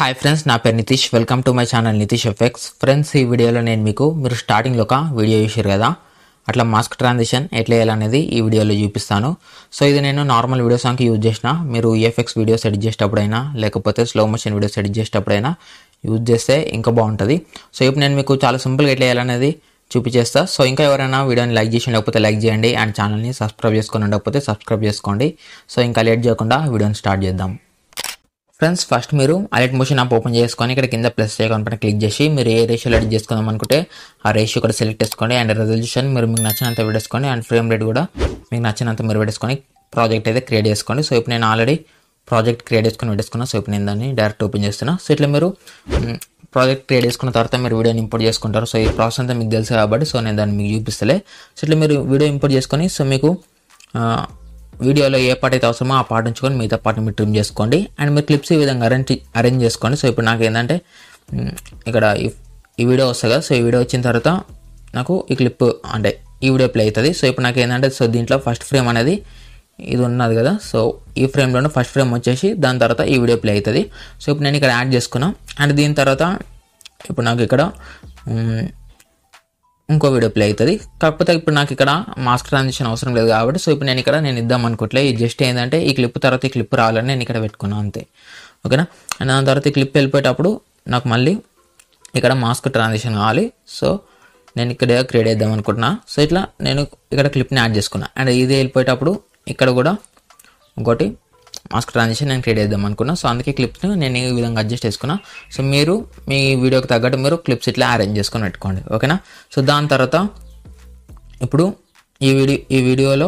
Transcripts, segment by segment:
hi friends నా పేరు Nitish welcome to my channel Nitish effects friends ఈ వీడియోలో నేను మీకు మీరు స్టార్టింగ్లో ఒక వీడియో చూసారు కదా అట్లా మాస్క్ ట్రాన్సిషన్ ఎట్లా వేయాలనేది ఈ వీడియోలో చూపిస్తాను సో ఇది నేను నార్మల్ వీడియో సాంగ్కి యూజ్ చేసిన మీరు ఈఎఫ్ఎక్స్ వీడియోస్ ఎడిట్ చేసేటప్పుడైనా లేకపోతే స్లో మోషన్ వీడియోస్ ఎడిట్ చేసేటప్పుడైనా యూజ్ చేస్తే ఇంకా బాగుంటుంది సో ఇప్పుడు నేను మీకు చాలా సింపుల్గా ఎట్లా వేయాలనేది చూపించేస్తా సో ఇంకా ఎవరైనా వీడియోని లైక్ చేసి ఉండకపోతే లైక్ చేయండి అండ్ ఛానల్ని సబ్స్క్రైబ్ చేసుకొని ఉండకపోతే సబ్స్క్రైబ్ చేసుకోండి సో ఇంకా లేట్ చేయకుండా వీడియోని స్టార్ట్ చేద్దాం ఫ్రెండ్స్ ఫస్ట్ మీరు అలర్ట్ మోషన్ యాప్ ఓపెన్ చేసుకొని ఇక్కడ కింద ప్లస్ ఐకాన్ పైన క్లిక్ చేసి మీరు ఏ రేషియోలో ఎడిట్ చేసుకుందాం అనుకుంటే ఆ రేషియో కూడా సెలెక్ట్ చేసుకోండి అండ్ రెజల్యూషన్ మీరు మీకు నచ్చినంత పెట్టేసుకోండి అండ్ ఫ్రేమ్ రేట్ కూడా మీకు నచ్చినంత మీరు పెట్టేసుకొని ప్రాజెక్ట్ అయితే క్రియేట్ చేసుకోండి సో ఇప్పుడు నేను ఆల్రెడీ ప్రాజెక్ట్ క్రియేట్ చేసుకొని పెట్టేసుకున్నా సో ఇప్పుడు నేను దాన్ని డైరెక్ట్ ఓపెన్ చేస్తున్నా సో ఇట్లా మీరు ప్రాజెక్ట్ క్రియేట్ చేసుకున్న తర్వాత మీరు వీడియోని ఇంపోర్ట్ చేసుకుంటారు సో ఈ ప్రాసెస్ అంతా మీకు తెలుసు కాబట్టి సో నేను దాన్ని మీకు చూపిస్తలే సో ఇట్లా మీరు వీడియో ఇంపోర్ట్ చేసుకొని సో మీకు ఆ, వీడియోలో ఏ పార్ట్ అయితే అవసరమో ఆ పార్ట్ ఉంచుకొని మిగతా పార్ట్ని మీరు ట్రిమ్ చేసుకోండి అండ్ మీరు క్లిప్స్ ఈ విధంగా అరేంజ్ అరేంజ్ చేసుకోండి సో ఇప్పుడు నాకు ఏంటంటే మ్, ఇక్కడ ఈ- ఈ వీడియో వస్తుంది కదా సో ఈ వీడియో వచ్చిన తర్వాత నాకు ఈ క్లిప్ అంటే ఈ వీడియో ప్లే అవుతుంది సో ఇప్పుడు నాకు ఏంటంటే సో దీంట్లో ఫస్ట్ ఫ్రేమ్ అనేది ఇది ఉన్నది కదా సో ఈ ఫ్రేమ్లోనే ఫస్ట్ ఫ్రేమ్ వచ్చేసి దాని తర్వాత ఈ వీడియో ప్లే అవుతుంది సో ఇప్పుడు నేను ఇక్కడ యాడ్ చేసుకున్నా అండ్ దీని తర్వాత ఇప్పుడు నాకు ఇక్కడ మ్, ఇంకో వీడియో ప్లే అవుతుంది కాకపోతే ఇప్పుడు నాకు ఇక్కడ మాస్క్ ట్రాన్సిషన్ అవసరం లేదు కాబట్టి సో ఇప్పుడు నేను ఇక్కడ నేను ఇద్దాం అనుకోవట్లే ఇది జస్ట్ ఏంటంటే ఈ క్లిప్ తర్వాత ఈ క్లిప్ రావాలని నేను ఇక్కడ పెట్టుకున్నాను అంతే ఓకేనా అండ్ దాని తర్వాత ఈ క్లిప్ వెళ్ళిపోయేటప్పుడు నాకు మళ్ళీ ఇక్కడ మాస్క్ ట్రాన్సిషన్ కావాలి సో నేను ఇక్కడ క్రియేట్ చేద్దాం అనుకుంటున్నా సో ఇట్లా నేను ఇక్కడ క్లిప్ని యాడ్ చేసుకున్నా అండ్ ఇది వెళ్ళిపోయేటప్పుడు ఇక్కడ కూడా ఇంకోటి మాస్క్ ట్రాన్సిషన్ నేను క్రియేట్ చేద్దాం అనుకున్నా సో అందుకే క్లిప్స్ని నేను ఈ విధంగా అడ్జస్ట్ చేసుకున్నా సో మీరు మీ వీడియోకి తగ్గట్టు మీరు క్లిప్స్ ఇట్లా అరేంజ్ చేసుకొని పెట్టుకోండి ఓకేనా సో దాని తర్వాత ఇప్పుడు ఈ వీడియో ఈ వీడియోలో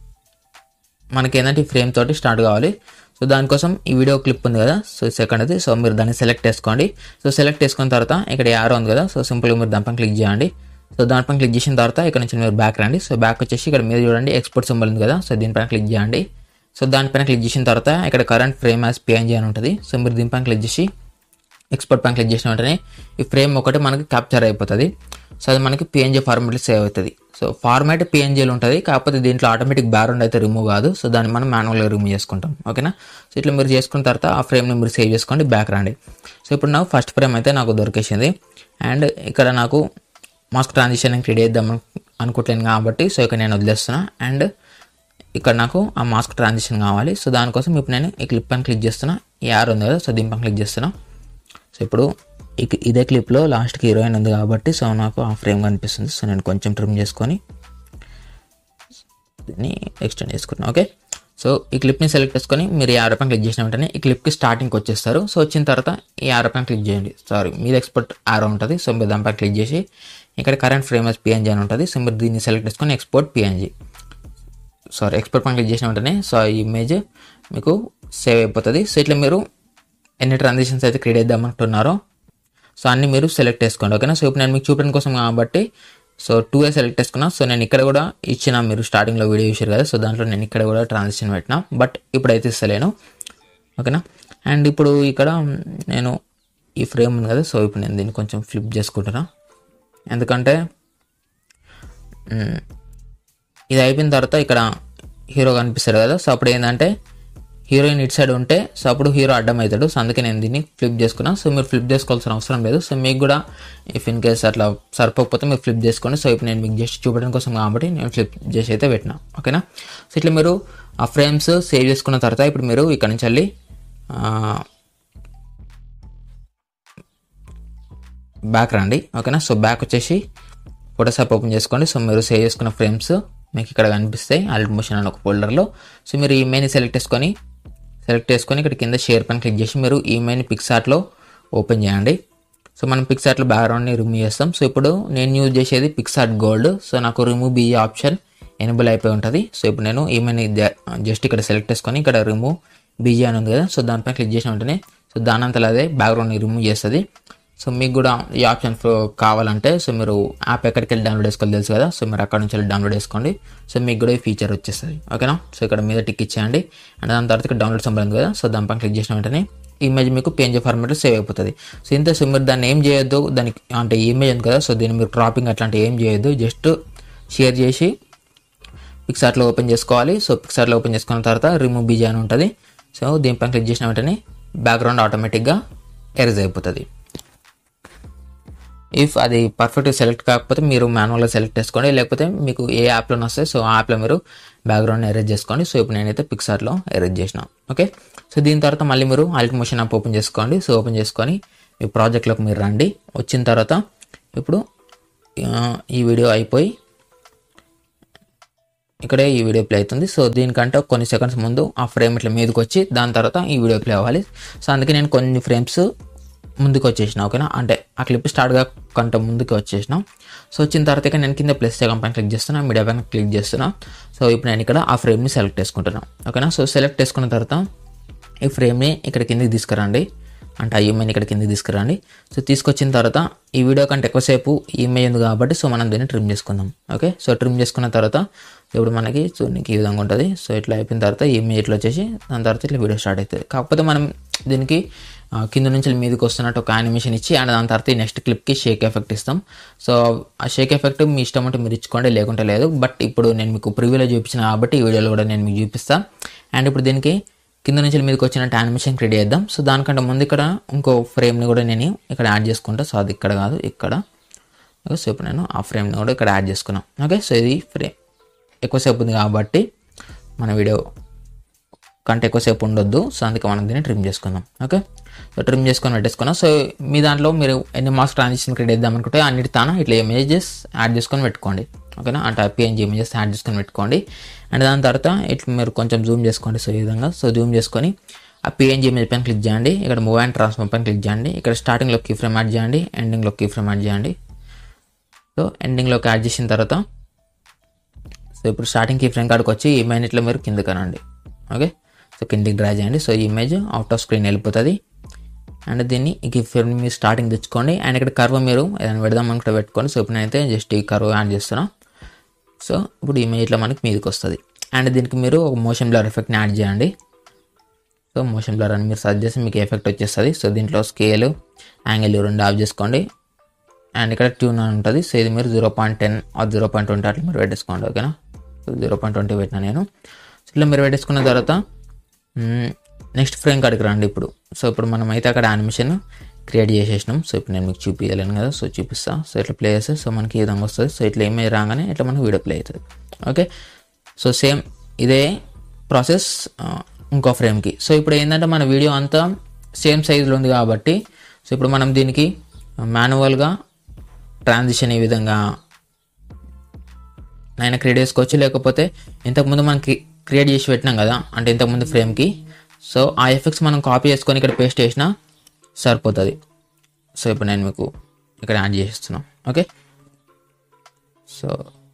మనకి ఏంటంటే ఈ ఫ్రేమ్ తోటి స్టార్ట్ కావాలి సో దానికోసం ఈ వీడియో క్లిప్ ఉంది కదా సో సెకండ్ అది సో మీరు దాన్ని సెలెక్ట్ చేసుకోండి సో సెలెక్ట్ చేసుకున్న తర్వాత ఇక్కడ యారో ఉంది కదా సో సింపుల్గా మీరు దానిపైన క్లిక్ చేయండి సో దానిపైన క్లిక్ చేసిన తర్వాత ఇక్కడ నుంచి మీరు బ్యాక్ రండి సో బ్యాక్ వచ్చేసి ఇక్కడ మీరు చూడండి ఎక్స్పోర్ట్ సింబల్ ఉంది కదా సో దీనిపైన క్లిక్ చేయండి సో దానిపైన క్లిక్ చేసిన తర్వాత ఇక్కడ కరెంట్ ఫ్రేమ్ యాజ్ పిఎన్జీ అని ఉంటుంది సో మీరు దీనిపైన క్లిక్ చేసి ఎక్స్పోర్ట్ పైన క్లిక్ చేసిన వెంటనే ఈ ఫ్రేమ్ ఒకటి మనకి క్యాప్చర్ అయిపోతుంది సో అది మనకి పిఎన్జీ ఫార్మాట్లో సేవ్ అవుతుంది సో ఫార్మాట్ పిఎన్జీలో ఉంటుంది కాకపోతే దీంట్లో ఆటోమేటిక్ బ్యాక్గ్రౌండ్ అయితే రిమూవ్ కాదు సో దాన్ని మనం మాన్యువల్గా రిమూవ్ చేసుకుంటాం ఓకేనా సో ఇట్లా మీరు చేసుకున్న తర్వాత ఆ ఫ్రేమ్ని మీరు సేవ్ చేసుకోండి బ్యాక్ రండి సో ఇప్పుడు నాకు ఫస్ట్ ఫ్రేమ్ అయితే నాకు దొరికేసింది అండ్ ఇక్కడ నాకు మాస్క్ ట్రాన్సిషన్ క్రియేట్ చేద్దాం అను- అనుకోవట్లేను కాబట్టి సో ఇక్కడ నేను వదిలేస్తున్నా అండ్ ఇక్కడ నాకు ఆ మాస్క్ ట్రాన్సిషన్ కావాలి సో దానికోసం ఇప్పుడు నేను ఈ క్లిప్ పైన క్లిక్ చేస్తున్నా ఈ యార్ ఉంది కదా సో దీనిపైన క్లిక్ చేస్తున్నా సో ఇప్పుడు ఇక- ఇదే క్లిప్లో లాస్ట్కి హీరోయిన్ ఉంది కాబట్టి సో నాకు ఆ ఫ్రేమ్ కనిపిస్తుంది సో నేను కొంచెం ట్రిమ్ చేసుకొని దీన్ని ఎక్స్టెండ్ చేసుకుంటున్నాను ఓకే సో ఈ క్లిప్ని సెలెక్ట్ చేసుకొని మీరు ఈ ఆరోపణ క్లిక్ చేసిన వెంటనే ఈ క్లిప్కి స్టార్టింగ్కి వచ్చేస్తారు సో వచ్చిన తర్వాత ఈ ఆరోపణ క్లిక్ చేయండి సారీ మీద ఎక్స్పోర్ట్ ఆరో ఉంటుంది సో మీరు దానిపై క్లిక్ చేసి ఇక్కడ కరెంట్ ఫ్రేమ్ పిఎన్జీ అని ఉంటుంది సో మీరు దీన్ని సెలెక్ట్ చేసుకొని ఎక్స్పోర్ట్ పిఎన్జీ సారీ ఎక్స్పోర్ట్ పైన క్లిక్ చేసిన వెంటనే సో ఆ ఇమేజ్ మీకు సేవ్ అయిపోతుంది సో ఇట్లా మీరు ఎన్ని ట్రాన్సాక్షన్స్ అయితే క్రియేట్ చేద్దాం అనుకుంటున్నారో సో అన్ని మీరు సెలెక్ట్ చేసుకోండి ఓకేనా సో ఇప్పుడు నేను మీకు చూపడం కోసం కాబట్టి సో టూ ఏ సెలెక్ట్ చేసుకున్నా సో నేను ఇక్కడ కూడా ఇచ్చిన మీరు స్టార్టింగ్లో వీడియో చూసారు కదా సో దాంట్లో నేను ఇక్కడ కూడా ట్రాన్సాక్షన్ పెట్టినా బట్ ఇప్పుడైతే ఇస్తలేను ఓకేనా అండ్ ఇప్పుడు ఇక్కడ నేను ఈ ఫ్రేమ్ ఉంది కదా సో ఇప్పుడు నేను దీన్ని కొంచెం ఫ్లిప్ చేసుకుంటున్నా ఎందుకంటే మ్, ఇది అయిపోయిన తర్వాత ఇక్కడ హీరో కనిపిస్తాడు కదా సో అప్పుడు ఏంటంటే హీరోయిన్ ఇటు సైడ్ ఉంటే సో అప్పుడు హీరో అడ్డం అవుతాడు సో అందుకే నేను దీన్ని ఫ్లిప్ చేసుకున్నా సో మీరు ఫ్లిప్ చేసుకోవాల్సిన అవసరం లేదు సో మీకు కూడా ఇఫ్ ఇన్ కేస్ అట్లా సరిపోకపోతే మీరు ఫ్లిప్ చేసుకోండి సో ఇప్పుడు నేను మీకు జస్ట్ చూపడం కోసం కాబట్టి నేను ఫ్లిప్ చేసి అయితే పెట్టినా ఓకేనా సో ఇట్లా మీరు ఆ ఫ్రేమ్స్ సేవ్ చేసుకున్న తర్వాత ఇప్పుడు మీరు ఇక్కడ నుంచి వెళ్ళి బ్యాక్ రండి ఓకేనా సో బ్యాక్ వచ్చేసి ఫోటోస్ యాప్ ఓపెన్ చేసుకోండి సో మీరు సేవ్ చేసుకున్న ఫ్రేమ్స్ మీకు ఇక్కడ కనిపిస్తాయి అల్ట్ మోషన్ అని ఒక ఫోల్డర్లో సో మీరు ఈ మెయిన్ సెలెక్ట్ చేసుకొని సెలెక్ట్ చేసుకొని ఇక్కడ కింద షేర్ పైన క్లిక్ చేసి మీరు ఈ మెయిన్ పిక్సార్ట్లో ఓపెన్ చేయండి సో మనం పిక్సార్ట్లో బ్యాక్గ్రౌండ్ని రిమూవ్ చేస్తాం సో ఇప్పుడు నేను యూజ్ చేసేది పిక్సార్ట్ గోల్డ్ సో నాకు రిమూవ్ బీ ఆప్షన్ ఎనబుల్ అయిపోయి ఉంటుంది సో ఇప్పుడు నేను ఈమెయిన్ జస్ట్ ఇక్కడ సెలెక్ట్ చేసుకొని ఇక్కడ రిమూవ్ బీజీ అని ఉంది కదా సో దానిపై క్లిక్ చేసిన వెంటనే సో దానంతలో అదే బ్యాక్గ్రౌండ్ని రిమూవ్ చేస్తుంది సో మీకు కూడా ఈ ఆప్షన్ ఫో- కావాలంటే సో మీరు యాప్ ఎక్కడికి వెళ్ళి డౌన్లోడ్ చేసుకోవాలి తెలుసు కదా సో మీరు అక్కడ నుంచి వెళ్ళి డౌన్లోడ్ చేసుకోండి సో మీకు కూడా ఈ ఫీచర్ వచ్చేస్తుంది ఓకేనా సో ఇక్కడ మీద టిక్ ఇచ్చేయండి అండ్ దాని తర్వాత ఇక్కడ డౌన్లోడ్ సింబల్ ఉంది కదా సో దానిపైన క్లిక్ చేసిన వెంటనే ఇమేజ్ మీకు పిఎన్జీ ఫార్మాట్లో సేవ్ అయిపోతుంది సో ఇంత సో మీరు దాన్ని ఏం చేయొద్దు దానికి అంటే ఇమేజ్ ఉంది కదా సో దీన్ని మీరు క్రాపింగ్ అట్లాంటి ఏం చేయొద్దు జస్ట్ షేర్ చేసి పిక్సార్ట్లో ఓపెన్ చేసుకోవాలి సో పిక్సార్లో ఓపెన్ చేసుకున్న తర్వాత రిమూవ్ బీజీ అని ఉంటుంది సో దీనిపైన క్లిక్ చేసిన వెంటనే బ్యాక్గ్రౌండ్ ఆటోమేటిక్గా ఎరేజ్ అయిపోతుంది ఇఫ్ అది పర్ఫెక్ట్గా సెలెక్ట్ కాకపోతే మీరు మాన్యువల్గా సెలెక్ట్ చేసుకోండి లేకపోతే మీకు ఏ యాప్లో వస్తాయి సో ఆ యాప్లో మీరు బ్యాక్గ్రౌండ్ ఎరేజ్ చేసుకోండి సో ఇప్పుడు నేనైతే పిక్సార్లో ఎరేజ్ చేసిన ఓకే సో దీని తర్వాత మళ్ళీ మీరు ఆల్ట్ మోషన్ యాప్ ఓపెన్ చేసుకోండి సో ఓపెన్ చేసుకొని మీ ప్రాజెక్ట్లోకి మీరు రండి వచ్చిన తర్వాత ఇప్పుడు ఆ, ఈ వీడియో అయిపోయి ఇక్కడే ఈ వీడియో ప్లే అవుతుంది సో దీనికంటే కొన్ని సెకండ్స్ ముందు ఆ ఫ్రేమ్ ఇట్లా మీదకి వచ్చి దాని తర్వాత ఈ వీడియో ప్లే అవ్వాలి సో అందుకే నేను కొన్ని ఫ్రేమ్స్ ముందుకు వచ్చేసిన ఓకేనా అంటే ఆ క్లిప్ స్టార్ట్గా కంటే ముందుకు వచ్చేసిన సో వచ్చిన తర్వాత ఇక నేను కింద ప్లస్ సెకండ్ పైన క్లిక్ చేస్తున్నా మీడియా పైన క్లిక్ చేస్తున్నా సో ఇప్పుడు నేను ఇక్కడ ఆ ఫ్రేమ్ని సెలెక్ట్ చేసుకుంటున్నాను ఓకేనా సో సెలెక్ట్ చేసుకున్న తర్వాత ఈ ఫ్రేమ్ని ఇక్కడ కిందికి తీసుకురండి అంటే ఆ ఇమేజ్ ఇక్కడ కిందికి తీసుకురండి సో తీసుకొచ్చిన తర్వాత ఈ వీడియో కంటే ఎక్కువసేపు ఈ ఇమేజ్ ఉంది కాబట్టి సో మనం దీన్ని ట్రిమ్ చేసుకుందాం ఓకే సో ట్రిమ్ చేసుకున్న తర్వాత ఇప్పుడు మనకి చూడడానికి ఈ విధంగా ఉంటుంది సో ఇట్లా అయిపోయిన తర్వాత ఈ ఇమేజ్ ఇట్లా వచ్చేసి దాని తర్వాత ఇట్లా వీడియో స్టార్ట్ అవుతుంది కాకపోతే మనం దీనికి ఆ, కింద నుంచి మీదకి వస్తున్నట్టు ఒక యానిమేషన్ ఇచ్చి అండ్ దాని తర్వాత ఈ నెక్స్ట్ క్లిప్కి షేక్ ఎఫెక్ట్ ఇస్తాం సో ఆ షేక్ ఎఫెక్ట్ మీ ఇష్టం ఉంటే మీరు ఇచ్చుకోండి లేకుంటే లేదు బట్ ఇప్పుడు నేను మీకు ప్రివ్యూలో చూపించిన కాబట్టి ఈ వీడియోలో కూడా నేను మీకు చూపిస్తాను అండ్ ఇప్పుడు దీనికి కింద నుంచి మీదకి వచ్చినట్టు యానిమేషన్ క్రియేట్ చేద్దాం సో దానికంటే ముందు ఇక్కడ ఇంకో ఫ్రేమ్ని కూడా నేను ఇక్కడ యాడ్ చేసుకుంటా సో అది ఇక్కడ కాదు ఇక్కడ ఓకే సో ఇప్పుడు నేను ఆ ఫ్రేమ్ని కూడా ఇక్కడ యాడ్ చేసుకున్నాం ఓకే సో ఇది ఫ్రేమ్ ఎక్కువసేపు ఉంది కాబట్టి మన వీడియో కంటే ఎక్కువసేపు ఉండొద్దు సో అందుకే మనం దీన్ని ట్రిమ్ చేసుకుందాం ఓకే సో ట్రిమ్ చేసుకొని పెట్టేసుకున్నాం సో మీ దాంట్లో మీరు ఎన్ని మార్క్స్ ట్రాన్సాక్షన్ క్రియేట్ చేద్దాం అనుకుంటే అన్నిటి తాన ఇట్లా ఇమేజెస్ యాడ్ చేసుకొని పెట్టుకోండి ఓకేనా అంటే పిఎన్జీ ఇమేజెస్ యాడ్ చేసుకొని పెట్టుకోండి అండ్ దాని తర్వాత ఇట్లా మీరు కొంచెం జూమ్ చేసుకోండి సో ఈ విధంగా సో జూమ్ చేసుకొని ఆ పిఎన్జీ ఇమేజ్ పైన క్లిక్ చేయండి ఇక్కడ మూవ్ అండ్ ట్రాన్స్ఫర్ పైన క్లిక్ చేయండి ఇక్కడ స్టార్టింగ్లో కీ ఫ్రేమ్ యాడ్ చేయండి ఎండింగ్లో కీ ఫ్రేమ్ యాడ్ చేయండి సో ఎండింగ్లోకి యాడ్ చేసిన తర్వాత సో ఇప్పుడు స్టార్టింగ్ కీ ఫ్రేమ్ కాడికి వచ్చి ఈ ఇమేజ్ ఇట్లా మీరు కిందకి రండి ఓకే సో కిందికి డ్రా చేయండి సో ఈ ఇమేజ్ అవుట్ ఆఫ్ స్క్రీన్ వెళ్ళిపోతుంది అండ్ దీన్ని ఈ ఫిల్మ్ మీరు స్టార్టింగ్ తెచ్చుకోండి అండ్ ఇక్కడ కర్వ్ మీరు ఏదైనా పెడదాం అనుకుంటే పెట్టుకోండి సో ఇప్పుడు నేనైతే జస్ట్ ఈ కర్వ్ యాడ్ చేస్తున్నా సో ఇప్పుడు ఇమేజ్ ఇట్లా మనకి మీదకి వస్తుంది అండ్ దీనికి మీరు ఒక మోషన్ బ్లర్ ఎఫెక్ట్ని యాడ్ చేయండి సో మోషన్ బ్లర్ అని మీరు సర్చ్ చేసి మీకు ఎఫెక్ట్ వచ్చేస్తుంది సో దీంట్లో స్కేల్ యాంగిల్ రెండు ఆఫ్ చేసుకోండి అండ్ ఇక్కడ ట్యూన్ అని ఉంటుంది సో ఇది మీరు zero point ten or zero point twenty అట్లా మీరు పెట్టేసుకోండి ఓకేనా సో జీరో పాయింట్ ట్వంటీ పెట్టినా నేను సో ఇట్లా మీరు పెట్టేసుకున్న తర్వాత నెక్స్ట్ ఫ్రేమ్ కాడికి రండి ఇప్పుడు సో ఇప్పుడు మనం అయితే అక్కడ యానిమేషన్ క్రియేట్ చేసేసినాం సో ఇప్పుడు నేను మీకు చూపించలేను కదా సో చూపిస్తా సో ఇట్లా ప్లే చేస్తే సో మనకి ఈ విధంగా వస్తుంది సో ఇట్లా ఇమేజ్ రాగానే ఇట్లా మనకి వీడియో ప్లే అవుతుంది ఓకే సో సేమ్ ఇదే ప్రాసెస్ ఇంకో ఫ్రేమ్కి సో ఇప్పుడు ఏంటంటే మన వీడియో అంతా సేమ్ సైజులో ఉంది కాబట్టి సో ఇప్పుడు మనం దీనికి మాన్యువల్గా ట్రాన్సిషన్ ఈ విధంగా నైనా క్రియేట్ చేసుకోవచ్చు లేకపోతే ఇంతకుముందు మనకి క్రియేట్ చేసి పెట్టినాం కదా అంటే ఇంతకుముందు ఫ్రేమ్కి సో ఆ ఎఫెక్ట్స్ మనం కాపీ చేసుకొని ఇక్కడ పేస్ట్ చేసినా సరిపోతుంది సో ఇప్పుడు నేను మీకు ఇక్కడ యాడ్ చేసేస్తున్నాం ఓకే సో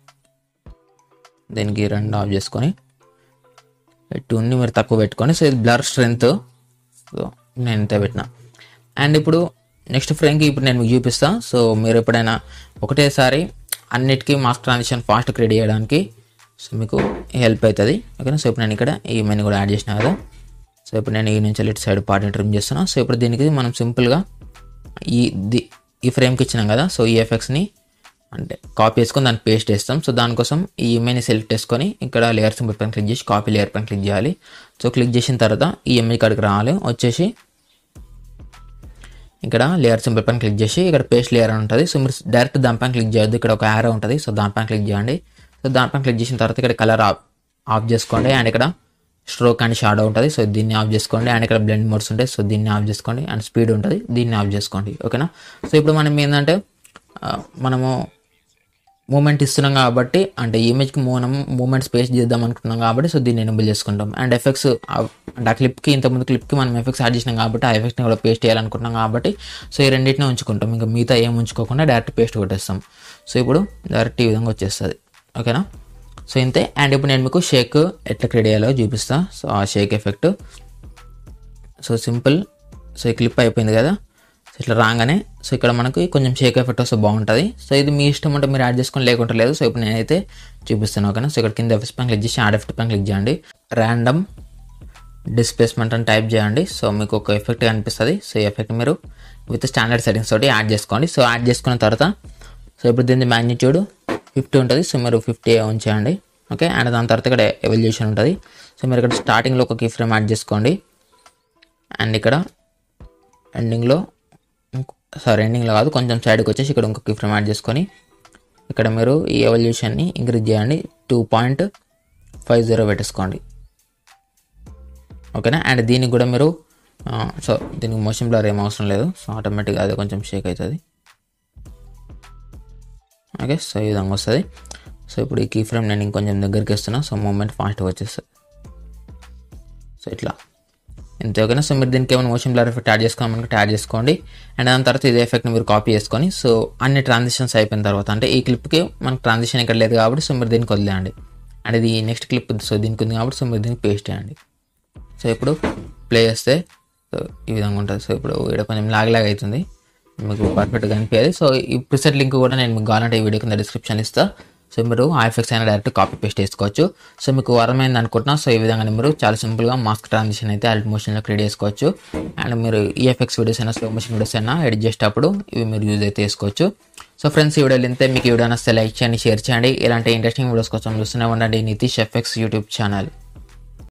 దీనికి రెండు ఆఫ్ చేసుకొని టూన్ని మీరు తక్కువ పెట్టుకొని సో ఇది బ్లర్ స్ట్రెంత్ సో నేను ఇంత పెట్టిన అండ్ ఇప్పుడు నెక్స్ట్ ఫ్రేమ్కి ఇప్పుడు నేను మీకు చూపిస్తాను సో మీరు ఎప్పుడైనా ఒకటేసారి అన్నిటికీ మాస్ ట్రాన్సిషన్ ఫాస్ట్ క్రియేట్ చేయడానికి సో మీకు హెల్ప్ అవుతుంది ఓకేనా సో ఇప్పుడు నేను ఇక్కడ ఈ మెనీ కూడా యాడ్ చేసిన కదా సో ఇప్పుడు నేను ఈ నుంచి ఇటు సైడ్ పార్ట్ని ట్రిమ్ చేస్తున్నా సో ఇప్పుడు దీనికి మనం సింపుల్గా ఈ ది ఈ ఫ్రేమ్కి ఇచ్చినాం కదా సో ఈ ఎఫెక్ట్స్ని అంటే కాపీ చేసుకొని దాన్ని పేస్ట్ చేస్తాం సో దానికోసం ఈ ఇమేజ్ని సెలెక్ట్ చేసుకొని ఇక్కడ లేయర్ సింబల్ పైన క్లిక్ చేసి కాపీ లేయర్ పైన క్లిక్ చేయాలి సో క్లిక్ చేసిన తర్వాత ఈ ఇమేజ్ కాడికి రావాలి వచ్చేసి ఇక్కడ లేయర్ సింబల్ పైన క్లిక్ చేసి ఇక్కడ పేస్ట్ లేయర్ అని ఉంటుంది సో మీరు డైరెక్ట్ దానిపైన క్లిక్ చేయొద్దు ఇక్కడ ఒక యారో ఉంటుంది సో దానిపైన క్లిక్ చేయండి సో దానిపైన క్లిక్ చేసిన తర్వాత ఇక్కడ కలర్ ఆఫ్ ఆఫ్ చేసుకోండి అండ్ ఇక్కడ స్ట్రోక్ అండ్ షాడో ఉంటుంది సో దీన్ని ఆఫ్ చేసుకోండి అండ్ ఇక్కడ బ్లెండ్ మోడ్స్ ఉంటాయి సో దీన్ని ఆఫ్ చేసుకోండి అండ్ స్పీడ్ ఉంటుంది దీన్ని ఆఫ్ చేసుకోండి ఓకేనా సో ఇప్పుడు మనం ఏంటంటే ఆ, మనము మూమెంట్ ఇస్తున్నాం కాబట్టి అంటే ఇమేజ్కి మనం మూమెంట్ స్పేస్ చేద్దాం అనుకుంటున్నాం కాబట్టి సో దీన్ని ఎనబుల్ చేసుకుంటాం అండ్ ఎఫెక్ట్స్ అంటే ఆ క్లిప్కి ఇంతకుముందు క్లిప్కి మనం ఎఫెక్ట్స్ యాడ్ చేసినాం కాబట్టి ఆ ఎఫెక్ట్ని కూడా పేస్ట్ చేయాలనుకుంటున్నాం కాబట్టి సో ఈ రెండింటిని ఉంచుకుంటాం ఇంకా మిగతా ఏం ఉంచుకోకుండా డైరెక్ట్ పేస్ట్ కొట్టేస్తాం సో ఇప్పుడు డైరెక్ట్ ఈ విధంగా వచ్చేస్తుంది ఓకేనా సో ఇంతే అండ్ ఇప్పుడు నేను మీకు షేక్ ఎట్లా క్రియేట్ చేయాలో చూపిస్తా సో ఆ shake effect so simple so ఈ క్లిప్ అయిపోయింది కదా సో ఇట్లా రాగానే సో ఇక్కడ మనకి కొంచెం షేక్ ఎఫెక్ట్ వస్తే బాగుంటుంది సో ఇది మీ ఇష్టం ఉంటే మీరు యాడ్ చేసుకొని లేకుంటే లేదు సో ఇప్పుడు నేనైతే చూపిస్తాను ఓకేనా సో ఇక్కడ కింద ఎఫెక్ట్ పైన క్లిక్ చేసి యాడ్ ఎఫెక్ట్ పైన క్లిక్ చేయండి ర్యాండమ్ డిస్ప్లేస్మెంట్ అని టైప్ చేయండి సో మీకు ఒక ఎఫెక్ట్ కనిపిస్తుంది సో ఈ ఎఫెక్ట్ మీరు విత్ స్టాండర్డ్ సెట్టింగ్స్ తోటి యాడ్ చేసుకోండి సో యాడ్ చేసుకున్న తర్వాత సో ఇప్పుడు దీని మ్యాగ్నిట్యూడ్ ఫిఫ్టీ ఉంటుంది సో మీరు ఫిఫ్టీ ఉంచేయండి ఓకే అండ్ దాని తర్వాత ఇక్కడ ఎవల్యూషన్ ఉంటుంది సో మీరు ఇక్కడ స్టార్టింగ్లో ఒక కీ ఫ్రేమ్ యాడ్ చేసుకోండి అండ్ ఇక్కడ ఎండింగ్లో సారీ ఎండింగ్లో కాదు కొంచెం సైడ్కి వచ్చేసి ఇక్కడ ఇంకొక కీ ఫ్రేమ్ యాడ్ చేసుకొని ఇక్కడ మీరు ఈ ఎవల్యూషన్ని ఇంక్రీజ్ చేయండి టూ పాయింట్ ఫైవ్ జీరో పెట్టేసుకోండి ఓకేనా అండ్ దీనికి కూడా మీరు ఆ, సో దీనికి మోషన్ బ్లర్ ఏం అవసరం లేదు సో ఆటోమేటిక్గా అది కొంచెం షేక్ అవుతుంది ఓకే సో ఈ విధంగా వస్తుంది సో ఇప్పుడు ఈ కీ ఫ్రేమ్ నేను ఇంకొంచెం దగ్గరికి ఇస్తున్నా సో మూమెంట్ ఫాస్ట్గా వచ్చేస్తుంది సో ఇట్లా ఇంతే ఓకేనా సో మీరు దీనికి ఏమైనా మోషన్ బ్లర్ ఎఫెక్ట్ యాడ్ చేసుకోవాలనుకుంటే యాడ్ చేసుకోండి అండ్ దాని తర్వాత ఇదే ఎఫెక్ట్ని మీరు కాపీ చేసుకొని సో అన్ని ట్రాన్సిషన్స్ అయిపోయిన తర్వాత అంటే ఈ క్లిప్కి మనకు ట్రాన్సిషన్ ఇక్కడ లేదు కాబట్టి సో మీరు దీనికి వదిలేయండి అండ్ ఇది నెక్స్ట్ క్లిప్ ఉంది సో దీనికి ఉంది కాబట్టి సో మీరు దీనికి పేస్ట్ చేయండి సో ఇప్పుడు ప్లే చేస్తే సో ఈ విధంగా ఉంటుంది సో ఇప్పుడు ఇక్కడ కొంచెం లాగ్ లాగ్ అవుతుంది మీకు పర్ఫెక్ట్గా కనిపించేది సో ఈ ప్రిసెట్ లింక్ కూడా నేను మీకు కావాలంటే ఈ వీడియో కింద డిస్క్రిప్షన్ ఇస్తా సో మీరు ఆ ఎఫెక్ట్స్ అయినా డైరెక్ట్ కాపీ పేస్ట్ చేసుకోవచ్చు సో మీకు అర్థమైంది అనుకుంటున్నా సో ఈ విధంగా మీరు చాలా సింపుల్గా మాస్క్ ట్రాన్సిషన్ అయితే అల్ట్ మోషన్లో క్రియేట్ చేసుకోవచ్చు అండ్ మీరు ఈ ఎఫెక్ట్స్ వీడియోస్ అయినా స్లో మోషన్ వీడియోస్ అయినా ఎడిట్ చేసేటప్పుడు ఇవి మీరు యూజ్ అయితే చేసుకోవచ్చు సో ఫ్రెండ్స్ ఈ వీడియోలు ఇంతే మీకు ఈ వీడియో నచ్చితే లైక్ చేయండి షేర్ చేయండి ఇలాంటి ఇంట్రెస్టింగ్ వీడియోస్ కోసం చూస్తూనే ఉండండి నితీష్ ఎఫెక్ట్స్ యూట్యూబ్ ఛానల్